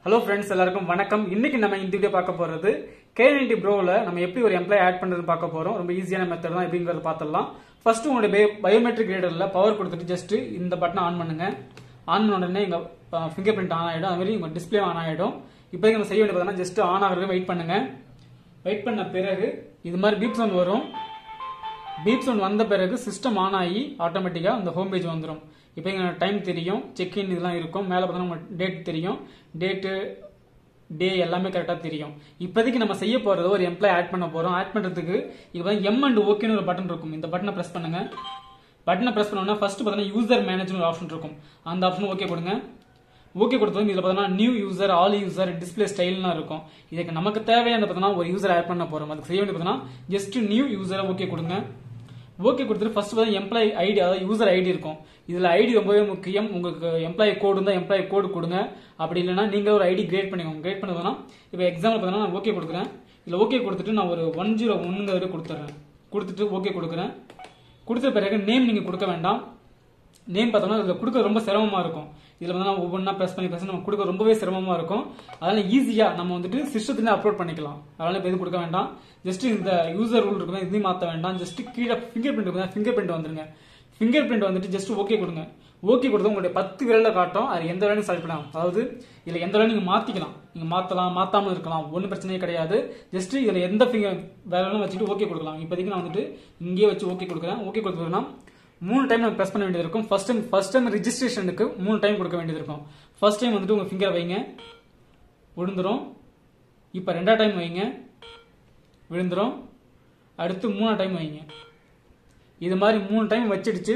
Hello friends எல்லாருக்கும் வணக்கம் இன்னைக்கு நம்ம இந்த வீடியோ பார்க்க போறது கே நைன்டி ப்ரோவில் நம்ம எப்படி ஒரு எம்ப்ளாய் ஆட் பண்ணுறது பார்க்க போறோம் ரொம்ப ஈஸியான மெத்தட் தான் எப்படிங்கிறத பார்த்துடலாம் ஃபர்ஸ்ட் உங்களுடைய பயோமெட்ரிக் ரீடரில் பவர் கொடுத்துட்டு ஜஸ்ட் இந்த பட்டனை ஆன் பண்ணுங்க ஆன் பண்ண உடனே இங்க ஃபிங்கர் பிரிண்ட் ஆன் ஆகிடும் அது மாதிரி உங்க டிஸ்பிளே ஆன் ஆகிடும் இப்போதைக்கு நம்ம செய்ய வேண்டியது பார்த்தீங்கன்னா ஜஸ்ட் ஆன் ஆகிறது வெயிட் பண்ணுங்க வெயிட் பண்ண பிறகு இது மாதிரி பீப் சவுண்ட் வரும் பீப் சவுண்ட் வந்த பிறகு சிஸ்டம் ஆன் ஆகி ஆட்டோமேட்டிக்காக அந்த ஹோம் பேஜ் வந்துடும் இப்போ இங்கே டைம் தெரியும் செக்இன் இதெல்லாம் இருக்கும் மேலே பார்த்தோன்னா டேட் தெரியும் டேட்டு டே எல்லாமே கரெக்டாக தெரியும் இப்போதைக்கு நம்ம செய்ய போகிறது ஒரு எம்ப்ளாய் ஆட் பண்ண போகிறோம் ஆட் பண்ணுறதுக்கு இப்போ எம் அண்ட் ஓகேன்னு ஒரு பட்டன் இருக்கும் இந்த பட்டனை ப்ரெஸ் பண்ணுங்க பட்டனை ப்ரெஸ் பண்ணோன்னா ஃபர்ஸ்ட் பார்த்தீங்கன்னா யூசர் மேனேஜ்னு ஒரு ஆப்ஷன் இருக்கும் அந்த ஆப்ஷன் ஓகே கொடுங்க ஓகே கொடுத்தது இதில் பார்த்தீங்கன்னா new user all user display ஸ்டைல்லாம் இருக்கும் இதுக்கு நமக்கு தேவையான பார்த்தீங்கன்னா ஒரு யூசர் ஆட் பண்ண போகிறோம் அதுக்கு செய்ய வேண்டியது பார்த்தீங்கன்னா ஜஸ்ட் நியூ யூசரை ஓகே கொடுங்க ஓகே கொடுத்துட்டு ஃபர்ஸ்ட் பார்த்தா எம்ப்ளாயி ஐடி அதாவது யூசர் ஐடி இருக்கும் இதில் ஐடி ரொம்பவே முக்கியம் உங்களுக்கு எம்ப்ளாயி கோடு இருந்தால் எம்ப்ளாயி கோடு கொடுங்க அப்படி இல்லைன்னா நீங்கள் ஒரு ஐடி கிரியேட் பண்ணிக்கோங்க கிரியேட் பண்ணதுனா இப்போ எக்ஸாம்பிள் பார்த்தீங்கன்னா நான் ஓகே கொடுக்குறேன் இதில் ஓகே கொடுத்துட்டு நான் ஒரு ஒன் ஜீரோ ஒன்னுங்க வரை கொடுத்துட்றேன் கொடுத்துட்டு ஓகே கொடுக்குறேன் கொடுத்த பிறகு நேம் நீங்கள் கொடுக்க வேண்டாம் நேம் பார்த்தோம்னா இதில் கொடுக்க ரொம்ப சிரமமா இருக்கும் இதில் வந்து நம்ம ஒவ்வொன்றா ப்ரெஸ் பண்ணி ப்ரெஸ் நம்ம கொடுக்க ரொம்பவே சிரமமா இருக்கும் அதனால ஈஸியா நம்ம வந்துட்டு சிஸ்டத்துல அப்லோட் பண்ணிக்கலாம் அதனால இப்போ எதுவும் கொடுக்க வேண்டாம் ஜஸ்ட் இந்த யூசர் ரூல் இருக்குதா இதையும் மாற்ற வேண்டாம் ஜஸ்ட் கீழே ஃபிங்கர் பிரிண்ட் இருக்குதா ஃபிங்கர் பிரிண்ட் வந்துருங்க ஃபிங்கர் பிரிண்ட் வந்துட்டு ஜஸ்ட் ஓகே கொடுங்க ஓகே கொடுத்தா உங்களுடைய பத்து விரல்ல காட்டும் அது எந்த வேலையும் செலக்ட் பண்ணலாம் அதாவது இதில் எந்த வேலையும் நீங்கள் மாற்றிக்கலாம் நீங்கள் மாற்றலாம் மாற்றாமல் இருக்கலாம் ஒன்றும் பிரச்சனையே கிடையாது ஜஸ்ட் இதில் எந்த ஃபிங்கர் வேலையும் வச்சுட்டு ஓகே கொடுக்கலாம் இப்போதைக்கு நான் வந்துட்டு இங்கேயே வச்சு ஓகே கொடுக்குறேன் ஓகே கொடுத்துருக்கேன்னா மூணு டைம் நம்ம ப்ரெஸ் பண்ண வேண்டியது இருக்கும் ஃபர்ஸ்ட் டைம் ஃபர்ஸ்ட் டைம் ரிஜிஸ்ட்ரேஷனுக்கு மூணு டைம் கொடுக்க வேண்டியது இருக்கும் ஃபர்ஸ்ட் டைம் வந்துட்டு உங்க ஃபிங்கர் வைங்க விழுந்துரும் இப்போ ரெண்டாவது டைம் வைங்க விழுந்துரும் அடுத்து மூணாவது டைம் வைங்க இது மாதிரி மூணு டைம் வச்சிடுச்சு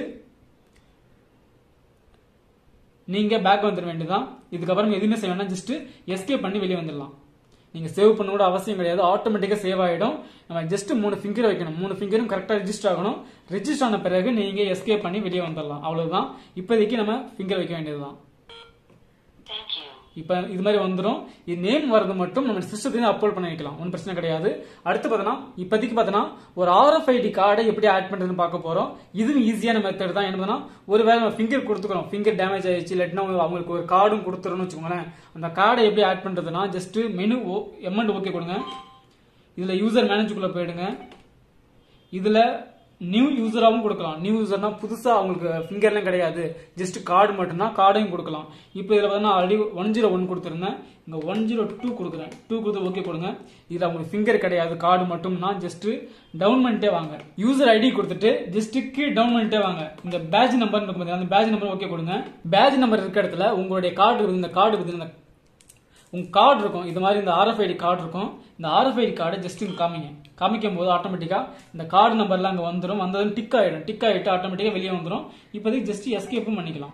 நீங்க பேக் வந்துட வேண்டியதான் இதுக்கப்புறம் எதுவுமே செய்ய வேண்டாம் ஜஸ்ட் எஸ்கேப் பண்ணி வெளியே வந்துடலாம் நீங்க சேவ் பண்ண கூட அவசியம் கிடையாது ஆட்டோமேட்டிக்கா சேவ் ஆயிடும் நம்ம ஜஸ்ட் மூணு ஃபிங்கர் வைக்கணும் மூணு ஃபிங்கரும் கரெக்டா ரெஜிஸ்டர் ஆகணும் ரெஜிஸ்டர் ஆன பிறகு நீங்க எஸ்கேப் பண்ணி வெளியே வந்துடலாம் அவ்வளவுதான் இப்போதைக்கு நம்ம ஃபிங்கர் வைக்க வேண்டியதுதான் Thank you. இப்போ இது மாதிரி வந்துடும் இது நேம் வரது மட்டும் நம்ம சிஸ்டத்துல அப்லோட் பண்ணி வைக்கலாம் ஒன்றும் பிரச்சனை கிடையாது அடுத்து பார்த்தோன்னா இப்போதைக்கு பார்த்தோன்னா ஒரு ஆர்எஃப்ஐடி கார்டை எப்படி ஆட் பண்ணுறதுன்னு பார்க்க போகிறோம் இதுவும் ஈஸியான மெத்தட் தான் என்னதுன்னா ஒரு வேளை நம்ம ஃபிங்கர் கொடுத்துக்கிறோம் ஃபிங்கர் டேமேஜ் ஆயிடுச்சு இல்லாட்டினா அவங்களுக்கு ஒரு கார்டும் கொடுத்துறோம்னு வச்சுக்கோங்களேன் அந்த கார்டை எப்படி ஆட் பண்ணுறதுனா ஜஸ்ட் மெனு ஓ எம்எண்ட் ஓகே கொடுங்க இதில் யூசர் மேனேஜுக்குள்ளே போயிடுங்க இதில் நியூ யூசராகவும் கொடுக்கலாம் நியூ யூசர்னா புதுசாக அவங்களுக்கு ஃபிங்கர்லாம் கிடையாது ஜஸ்ட் கார்டு மட்டும்தான் கார்டையும் கொடுக்கலாம் இப்போ இதில் பார்த்தீங்கன்னா ஆல்ரெடி ஒன் ஜீரோ ஒன் கொடுத்துருந்தேன் இங்கே ஒன் ஜீரோ டூ கொடுக்குறேன் டூ கொடுத்து ஓகே கொடுங்க இதில் அவங்களுக்கு ஃபிங்கர் கிடையாது கார்டு மட்டும்னா ஜஸ்ட் டவுன் பண்ணிட்டே வாங்க யூசர் ஐடி கொடுத்துட்டு ஜஸ்ட் கீழ் டவுன் பண்ணிட்டே வாங்க இந்த பேட்ச் நம்பர் இருக்கும் பாத்தீங்களா, அந்த பேட்ச் நம்பர் ஓகே கொடுங்க பேட்ச் நம்பர் இருக்க இடத்துல உங்களுடைய கார்டு இந்த கார்டு இருக்குது இந்த உங்க கார்டு இருக்கும் இது மாதிரி இந்த ஆர்எஃப்ஐடி கார்டு இருக்கும் இந்த ஆர்எஃப்ஐடி கார்டை ஜஸ்ட் இங்க காமிங்க காமிக்கும் போது ஆட்டோமேட்டிக்கா இந்த கார்டு நம்பர்லாம் அங்க வந்துடும் வந்ததும் டிக் ஆயிடும் டிக் ஆயிட்டு ஆட்டோமேட்டிக்கா வெளியே வந்துடும் இப்போதைக்கு ஜஸ்ட் எஸ்கேப்பும் பண்ணிக்கலாம்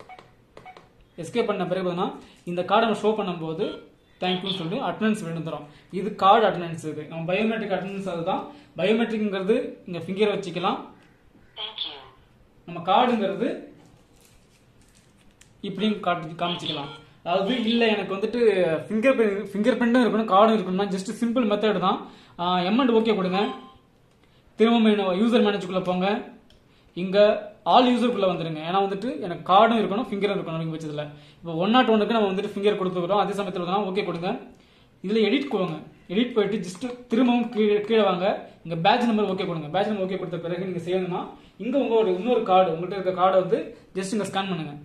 எஸ்கேப் பண்ண பிறகு பார்த்தீங்கன்னா இந்த கார்டை நம்ம ஷோ பண்ணும்போது தேங்க்யூன்னு சொல்லிட்டு அட்டண்டன்ஸ் விழுந்துரும் இது கார்டு அட்டண்டன்ஸ் இது நம்ம பயோமெட்ரிக் அட்டண்டன்ஸ் அதுதான் பயோமெட்ரிக்ங்கிறது இங்க ஃபிங்கர் வச்சுக்கலாம் Thank you. நம்ம கார்டுங்கிறது இப்படியும் காட்டி காமிச்சிக்கலாம் அதாவது இல்ல எனக்கு வந்துட்டு ஃபிங்கர் ஃபிங்கர் பிரிண்டும் இருக்கணும் கார்டும் இருக்கணும்னா ஜஸ்ட் சிம்பிள் மெத்தட் தான் எம்எண்ட் ஓகே கொடுங்க திரும்ப யூசர் மேனேஜுக்குள்ள போங்க இங்க ஆல் யூசருக்குள்ள வந்துருங்க ஏன்னா வந்துட்டு எனக்கு கார்டும் இருக்கணும் ஃபிங்கரும் இருக்கணும் அப்படிங்கிற பட்சத்தில் இப்போ ஒன் நாட் ஒன்றுக்கு நம்ம வந்துட்டு ஃபிங்கர் கொடுத்துக்கிறோம் அதே சமயத்தில் ஓகே கொடுங்க இதுல எடிட் கொடுங்க எடிட் போயிட்டு ஜஸ்ட் திரும்பவும் கீழே கீழே வாங்க இங்க பேட்ச் நம்பர் ஓகே கொடுங்க பேட்ச் நம்பர் ஓகே கொடுத்த பிறகு நீங்க செய்யணும்னா இங்க உங்க ஒரு இன்னொரு கார்டு உங்கள்கிட்ட இருக்க கார்டை வந்து ஜஸ்ட் இங்க ஸ்கேன் பண்ணுங்க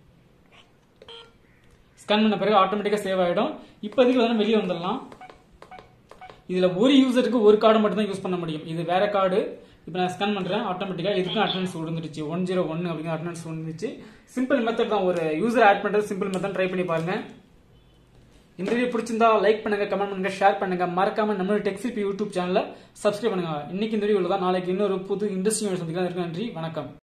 ஸ்கேன் பண்ண பிறகு ஆட்டோமேட்டிக்கா சேவ் ஆயிடும் இப்போதைக்கு வந்து வெளியே வந்துடலாம் இதுல ஒரு யூசருக்கு ஒரு கார்டு மட்டும் தான் யூஸ் பண்ண முடியும் இது வேற கார்டு இப்போ நான் ஸ்கேன் பண்றேன் ஆட்டோமேட்டிக்கா இதுக்கும் அட்டண்டன்ஸ் விழுந்துருச்சு ஒன் ஜீரோ ஒன் அப்படிங்கிற அட்டண்டன்ஸ் விழுந்துருச்சு சிம்பிள் மெத்தட் தான் ஒரு யூசர் ஆட் பண்றது சிம்பிள் மெத்தட் ட்ரை பண்ணி பாருங்க இந்த வீடியோ பிடிச்சிருந்தா லைக் பண்ணுங்க கமெண்ட் பண்ணுங்க ஷேர் பண்ணுங்க மறக்காம நம்மளோட டெக்ஸிபி யூடியூப் சேனலை சப்ஸ்கிரைப் பண்ணுங்க இன்னைக்கு இந்த வீடியோல தான் நாளைக்கு இன்னொரு புது இண்டஸ்ட்ரி சந்திக்கலாம் இருக்கு நன்றி வணக்கம்